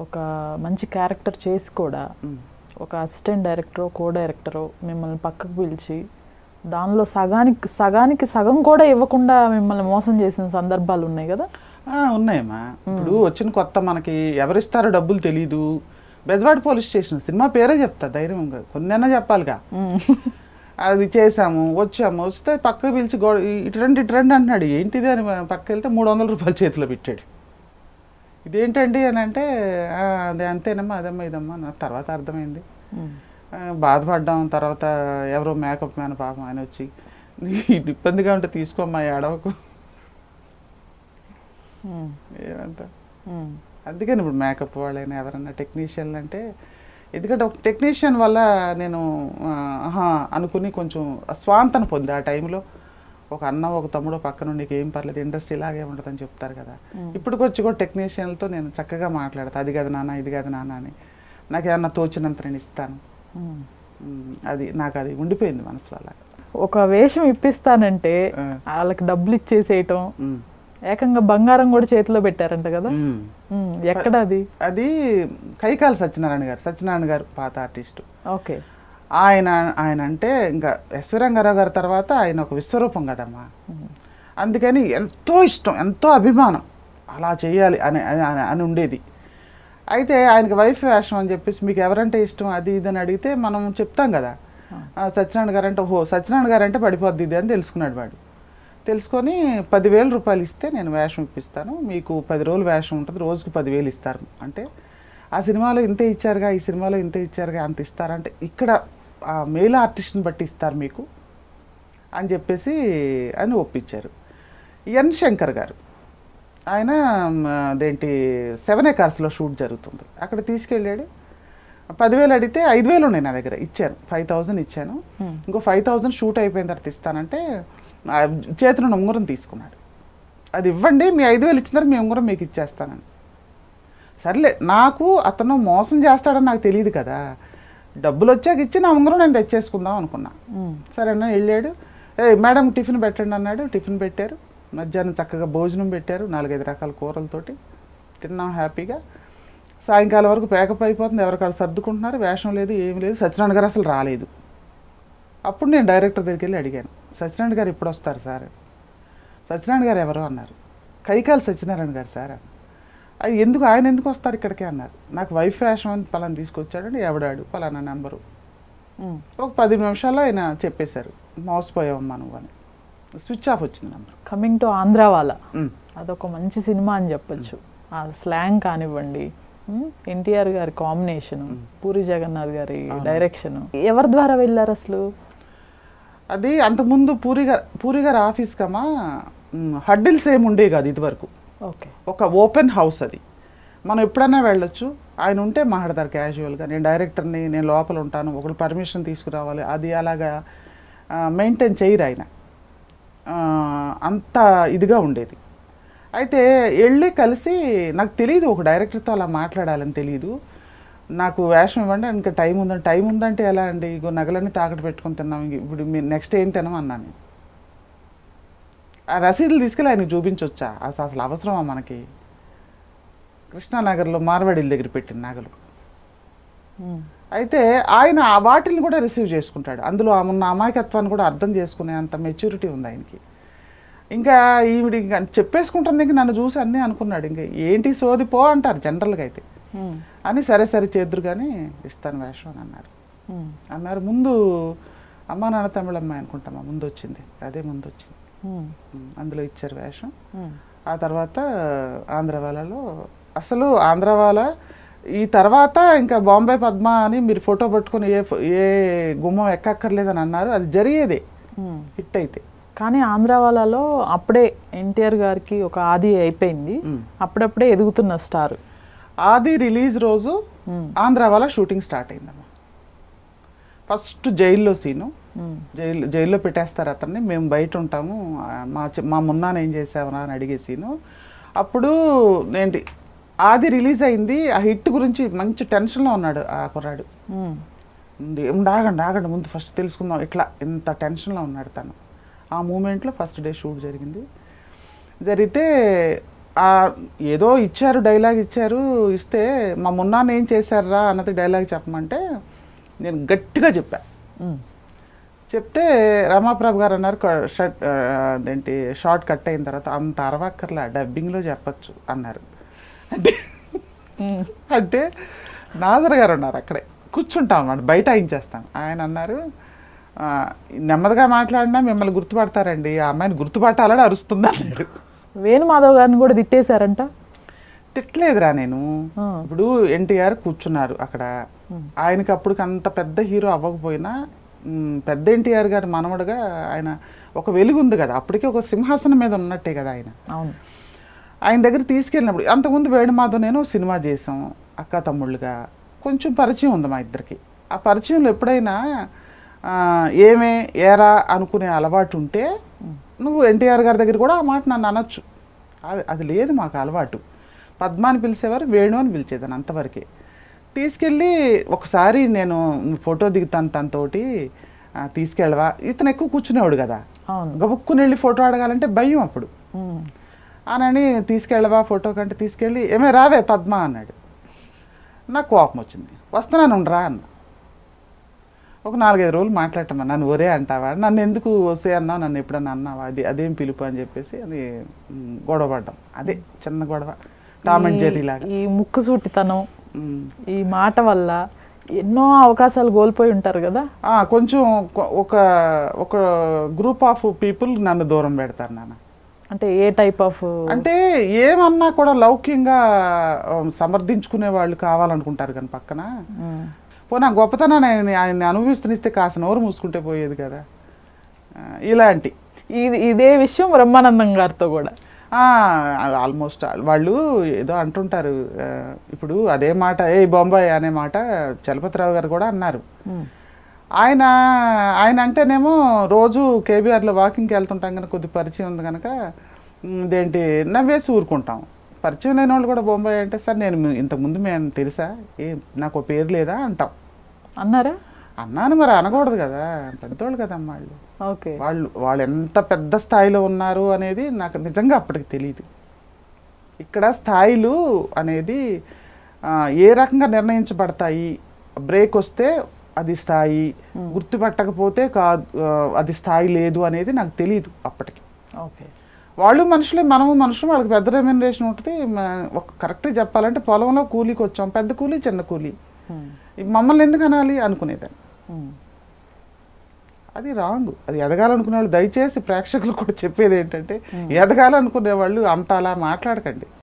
ఒక మంచి క్యారెక్టర్ చేసి కూడా ఉమ్. ఒక అసిస్టెంట్ డైరెక్టరో కో డైరెక్టరో మిమ్మల్ని పక్కకు పిలిచి దానిలో సగానికి సగానికి సగం కూడా ఇవ్వకుండా మిమ్మల్ని మోసం చేసిన సందర్భాలు ఉన్నాయి కదా ఆ, ఉన్నాయమ్మా ఇప్పుడు వచ్చిన కొత్త మనకి ఎవరిస్తారో డబ్బులు తెలీదు బెజవాడ పోలీస్ స్టేషన్ సినిమా పేరే చెప్తా ధైర్యంగా కొన్నైనా చెప్పాలిగా మ్మ్. అది చేసాము వచ్చాము వస్తే పక్కకు పిలిచి గో ఇటు రండి ఇటు రండి అంటున్నాడు ఏంటిది అని మనం పక్కకి వెళ్తే మూడు వందల రూపాయలు చేతిలో పెట్టాడు ఇదేంటండి అని అంటే "ఆ, అదే అంతేనమ్మా అదమ్మా ఇదమ్మా నాకు తర్వాత అర్థమైంది మ్మ్. ఆ, బాధపడ్డాం తర్వాత ఎవరో మేకప్ మ్యాన్ పాపం ఆయన వచ్చి "నీకు ఇబ్బందిగా ఉంటే తీసుకోమ్మా ఏడవకు మ్మ్. ఏమంతా మ్మ్. అందుకని ఇప్పుడు మేకప్ వాళ్ళైనా ఎవరైనా టెక్నీషియన్లు అంటే ఎందుకంటే ఒక టెక్నీషియన్ వల్ల నేను ఆ, ఆహా అనుకుని కొంచెం స్వాంతన పొంది ఆ టైంలో ఒక అన్న ఒక తమ్ముడు పక్కన నీకు ఏం పర్లేదు ఇండస్ట్రీ ఇలాగే ఉంటుందని చెప్తారు కదా ఇప్పటికి వచ్చి కూడా టెక్నీషియన్లతో నేను చక్కగా మాట్లాడతా అది కాదు నాన్న ఇది కాదు నాన్న అని నాకు ఏమన్నా తోచినంత నేను ఇస్తాను మ్మ్. ఉమ్, అది నాకు అది ఉండిపోయింది మనసులో అలా ఒక వేషం ఇప్పిస్తానంటే ఆ. వాళ్ళకి డబ్బులు ఇచ్చేసేయటం ఉమ్, ఏకంగా బంగారం కూడా చేతిలో పెట్టారంట కదా ఉమ్. మ్మ్. ఎక్కడ అది అది కైకాల సత్యనారాయణ గారు సత్యనారాయణ గారు పాత ఆర్టిస్టు ఓకే ఆయన ఆయన అంటే ఇంకా ఎస్వి రంగారావు గారి తర్వాత ఆయన ఒక విశ్వరూపం కదమ్మా అందుకని ఎంతో ఇష్టం ఎంతో అభిమానం అలా చేయాలి అని అని- అని- అని ఉండేది అయితే ఆయనకి వైఫ్ వేషం అని చెప్పేసి మీకు ఎవరంటే ఇష్టం అది ఇది అని అడిగితే మనం చెప్తాం కదా ఆ, సత్యనారాయణ గారు అంటే ఓహో సత్యనారాయణ గారు అంటే పడిపోద్ది ఇది అని తెలుసుకున్నాడు వాడు తెలుసుకొని పదివేల రూపాయలు ఇస్తే నేను వేషం ఇప్పిస్తాను మీకు పది రోజులు వేషం ఉంటుంది రోజుకి పదివేలు ఇస్తారు అంటే ఆ సినిమాలో ఇంతే ఇచ్చారుగా ఈ సినిమాలో ఇంతే ఇచ్చారుగా అంత ఇస్తారంటే ఇక్కడ ఆ మెయిల్ ఆర్టిస్ట్ని బట్టి ఇస్తారు మీకు అని చెప్పేసి అని ఒప్పించారు ఎన్ శంకర్ గారు ఆయన మ్, అదేంటి సెవెన్ ఎకార్స్లో షూట్ జరుగుతుంది అక్కడ తీసుకెళ్ళాడు పదివేలు అడిగితే ఐదు వేలు ఉన్నాయి నా దగ్గర ఇచ్చాను ఫైవ్ థౌజండ్ ఇచ్చాను Hmm. ఇంకో ఫైవ్ థౌజండ్ షూట్ అయిపోయిన తర్వాత ఇస్తానంటే ఆ చేతిలో ఉన్న ఉంగరం తీసుకున్నాడు అది ఇవ్వండి మీ ఐదు వేలు ఇచ్చిన తర్వాత మీ ఉంగరం మీకు ఇచ్చేస్తానని సర్లే నాకు అతను మోసం చేస్తాడని నాకు తెలియదు కదా డబ్బులు వచ్చాక ఇచ్చి నా ఉంగరం నేను తెచ్చేసుకుందాం అనుకున్నా మ్మ్. సరేనా వెళ్ళాడు ఏ మేడం టిఫిన్ పెట్టండి అన్నాడు టిఫిన్ పెట్టారు మధ్యాహ్నం చక్కగా భోజనం పెట్టారు నాలుగైదు రకాల కూరలతోటి తిన్నాం హ్యాపీగా సాయంకాలం వరకు ప్యాకప్ అయిపోతుంది ఎవరికాళ్ళు సర్దుకుంటున్నారు వేషం లేదు ఏం లేదు సత్యనారాయణ గారు అసలు రాలేదు అప్పుడు నేను డైరెక్టర్ దగ్గరికి వెళ్ళి అడిగాను సత్యనారాయణ గారు ఎప్పుడు వస్తారు సార్ సత్యనారాయణ గారు ఎవరు అన్నారు కైకాలు సత్యనారాయణ గారు సార్ అన్నారు. అది ఎందుకు ఆయన ఎందుకు వస్తారు ఇక్కడికే అన్నారు నాకు వైఫ్ వేషం అని పలానా తీసుకొచ్చాడండి ఎవడాడు పలానా నెంబరు మ్మ్. ఒక పది నిమిషాల్లో ఆయన చెప్పేశారు మోసపోయావమ్మా నువ్వు అని స్విచ్ ఆఫ్ వచ్చింది నెంబర్ కమింగ్ టు ఆంధ్ర వాళ్ళ అదొక మంచి సినిమా అని చెప్పొచ్చు ఆ స్లాంగ్ కానివ్వండి ఎన్టీఆర్ గారి కాంబినేషన్ పూరి జగన్నాథ్ గారి డైరెక్షన్ ఎవరి ద్వారా వెళ్ళారు అసలు అది అంతకుముందు పూరి గారు పూరి గారి ఆఫీస్ కమా హడ్డిల్స్ ఏమి ఉండే కాదు ఇదివరకు ఓకే ఒక ఓపెన్ హౌస్ అది మనం ఎప్పుడైనా వెళ్ళొచ్చు ఆయన ఉంటే మాట్లాడతారు క్యాజువల్గా నేను డైరెక్టర్ని నేను లోపల ఉంటాను ఒకళ్ళు పర్మిషన్ తీసుకురావాలి అది అలాగా మెయింటైన్ చేయరు ఆయన ఆ, అంత ఇదిగా ఉండేది అయితే వెళ్ళి కలిసి నాకు తెలియదు ఒక డైరెక్టర్తో అలా మాట్లాడాలని తెలియదు నాకు వేషం ఇవ్వండి ఇంకా టైం ఉందండి టైం ఉందంటే ఎలా అండి ఇగో నగలన్నీ తాకట్టు పెట్టుకొని తిన్నాం ఇంక ఇప్పుడు మీరు నెక్స్ట్ ఏం తినాం అన్నాను ఆ రసీదులు తీసుకెళ్ళి ఆయనకు చూపించవచ్చా అసలు అసలు అవసరమా మనకి కృష్ణానగర్లో మార్వాడిల దగ్గర పెట్టిన నగలు మ్మ్. అయితే ఆయన ఆ వాటిని కూడా రిసీవ్ చేసుకుంటాడు అందులో ఆ ఉన్న అమాయకత్వాన్ని కూడా అర్థం చేసుకునే అంత మెచ్యూరిటీ ఉంది ఆయనకి ఇంకా ఈవిడ ఇంకా చెప్పేసుకుంటుంది ఇంక నన్ను చూసి అన్నీ అనుకున్నాడు ఇంకా ఏంటి సోది పో అంటారు జనరల్గా అయితే మ్మ్. అని సరే సరే చేద్దరు కానీ ఇస్తాను వేషం అని అన్నారు మ్మ్. అన్నారు ముందు అమ్మా నాన్న తమిళమ్మాయి అనుకుంటామా ముందు వచ్చింది అదే ముందు వచ్చింది మ్మ్. ఉమ్, అందులో ఇచ్చారు వేషం మ్మ్. ఆ తర్వాత ఆంధ్ర వాళ్ళలో అసలు ఆంధ్ర వాళ్ళ ఈ తర్వాత ఇంకా బాంబే పద్మ అని మీరు ఫోటో పట్టుకొని ఏ ఫో- ఏ గుమ్మం ఎక్కక్కర్లేదని అన్నారు అది జరిగేదే మ్మ్. హిట్ అయితే కానీ ఆంధ్ర వాళ్ళలో అప్పుడే ఎన్టీఆర్ గారికి ఒక ఆది అయిపోయింది మ్మ్. అప్పుడప్పుడే ఎదుగుతున్న స్టార్ ఆది రిలీజ్ రోజు మ్మ్. ఆంధ్ర వాళ్ళ షూటింగ్ స్టార్ట్ అయిందమ్మా ఫస్ట్ జైల్లో సీను మ్మ్. జైలు జైల్లో పెట్టేస్తారు అతన్ని మేము బయట ఉంటాము ఆ, మా చి- మా మున్నాను ఏం చేసావనా అని అడిగే సీను అప్పుడు ఏంటి ఆది రిలీజ్ అయింది ఆ హిట్ గురించి మంచి టెన్షన్లో ఉన్నాడు ఆ కుర్రాడు మ్మ్. ఉంది "ఏం ఆగండి ఆగండి ముందు ఫస్ట్ తెలుసుకుందాం ఇట్లా ఇంత టెన్షన్లో ఉన్నాడు తను ఆ మూమెంట్లో ఫస్ట్ డే షూట్ జరిగింది జరిగితే ఆ ఏదో ఇచ్చారు డైలాగ్ ఇచ్చారు ఇస్తే మా మున్నాన్న ఏం చేశారా అన్నది డైలాగ్ చెప్పమంటే నేను గట్టిగా చెప్పా ఉమ్. చెప్తే రమాప్రభు గారు అన్నారు "క- షర్ట్ ఆ, అదేంటి షార్ట్ కట్ అయిన తర్వాత అంత అరవక్కర్లా డబ్బింగ్లో చెప్పచ్చు అన్నారు అంటే ఉమ్. అంటే నాజర్ గారు ఉన్నారు అక్కడే కూర్చుంటాం అన్నమాట బయట చేస్తాం ఆయన అన్నారు "ఆ, నెమ్మదిగా మాట్లాడినా మిమ్మల్ని గుర్తుపడతారండి ఆ అమ్మాయిని గుర్తుపట్టాలని అరుస్తుంది అన్నాడు వేణుమాధవ్ గారిని కూడా తిట్టేశారంట తిట్టలేదురా నేను ఆ. ఇప్పుడు ఎన్టీఆర్ కూర్చున్నారు అక్కడ ఆయనకి అప్పుడు అంత పెద్ద హీరో అవ్వకపోయినా మ్, పెద్ద ఎన్టీఆర్ గారి మనవడుగా ఆయన ఒక వెలుగు ఉంది కదా అప్పటికే ఒక సింహాసనం మీద ఉన్నట్టే కదా ఆయన అవును ఆయన దగ్గర తీసుకెళ్ళినప్పుడు అంతకుముందు వేణుమాధవ్ నేను సినిమా చేసాం అక్క తమ్ముళ్ళుగా కొంచెం పరిచయం ఉంది మా ఇద్దరికి ఆ పరిచయంలో ఎప్పుడైనా ఆ, ఏమే ఏరా అనుకునే అలవాటు ఉంటే నువ్వు ఎన్టీఆర్ గారి దగ్గర కూడా ఆ మాట నన్ను అనొచ్చు అది అది లేదు మాకు అలవాటు పద్మ అని పిలిచేవారు వేణు అని పిలిచేదాన్ని అంతవరకే తీసుకెళ్ళి ఒకసారి నేను ఫోటో దిగుతాను తనతోటి ఆ, తీసుకెళ్ళవా ఇతను ఎక్కువ కూర్చునేవాడు కదా అవును గబుక్కుని వెళ్ళి ఫోటో అడగాలంటే భయం అప్పుడు ఉమ్. అనని తీసుకెళ్ళవా ఫోటో కంటే తీసుకెళ్ళి ఏమే రావే పద్మ అన్నాడు నాకు కోపం వచ్చింది వస్తున్నాను ఉండరా అన్న ఒక నాలుగైదు రోజులు మాట్లాడటమ్మా నన్ను ఒరే అంటావా నన్ను ఎందుకు వస్తే అన్నావు నన్ను ఎప్పుడన్నా అన్నావా అది అదేం పిలుపు అని చెప్పేసి అది మ్, గొడవ పడ్డాం అదే చిన్న గొడవ టామ్ అండ్ జెర్రీ లాగా ఈ ముక్కుసూటితనం మ్. ఈ మాట వల్ల ఎన్నో అవకాశాలు కోల్పోయి ఉంటారు కదా ఆ, కొంచెం కొ- ఒక ఒక గ్రూప్ ఆఫ్ పీపుల్ నన్ను దూరం పెడతారు నాన్న అంటే ఏ టైప్ ఆఫ్ అంటే ఏమన్నా కూడా లౌక్యంగా ఆ, సమర్థించుకునే వాళ్ళు కావాలనుకుంటారు కానీ పక్కన పోనా గొప్పతనాన్ని ఆయన ఆయన అనుభవిస్తునిస్తే కాస్త నోరు మూసుకుంటే పోయేది కదా ఆ, ఇలాంటి ఇది ఇదే విషయం బ్రహ్మానందం గారితో కూడా ఆల్మోస్ట్ వాళ్ళు ఏదో అంటుంటారు ఆ, ఇప్పుడు అదే మాట ఏ బొంబాయి అనే మాట చలపతిరావు గారు కూడా అన్నారు ఉమ్. ఆయన ఆయన అంటేనేమో రోజు కేబీఆర్లో వాకింగ్కి వెళ్తుంటాం కనుక కొద్ది పరిచయం ఉంది కనుక "ఉమ్, ఇదేంటి నవ్వేసి ఊరుకుంటాం పరిచయం లేని వాళ్ళు కూడా బొంబాయి అంటే సార్ నేను మీ- ఇంతకుముందు మేము తెలుసా ఏ నాకు ఓ పేరు లేదా అంటాం అన్నారా అన్నాను మరి అనకూడదు కదా పెద్దోళ్ళు కదమ్మా వాళ్ళు ఓకే వాళ్ళు వాళ్ళు ఎంత పెద్ద స్థాయిలో ఉన్నారు అనేది నాకు నిజంగా అప్పటికి తెలియదు ఇక్కడ స్థాయిలు అనేది ఆ, ఏ రకంగా నిర్ణయించబడతాయి బ్రేక్ వస్తే అది స్థాయి గుర్తుపట్టకపోతే కాదు ఆ, అది స్థాయి లేదు అనేది నాకు తెలియదు అప్పటికి ఓకే వాళ్ళు మనుషులే మనము మనుషులు వాళ్ళకి పెద్ద రెమ్యునరేషన్ ఉంటుంది మ- ఒక కరెక్ట్గా చెప్పాలంటే పొలంలో కూలీకి వచ్చాం పెద్ద కూలీ చిన్న కూలీ ఉమ్. ఇక మమ్మల్ని ఎందుకు అనాలి అనుకునేదాన్ని ఉమ్. అది రాంగ్ అది ఎదగాలనుకునే వాళ్ళు దయచేసి ప్రేక్షకులు కూడా చెప్పేది ఏంటంటే ఎదగాలనుకునే వాళ్ళు అంత అలా మాట్లాడకండి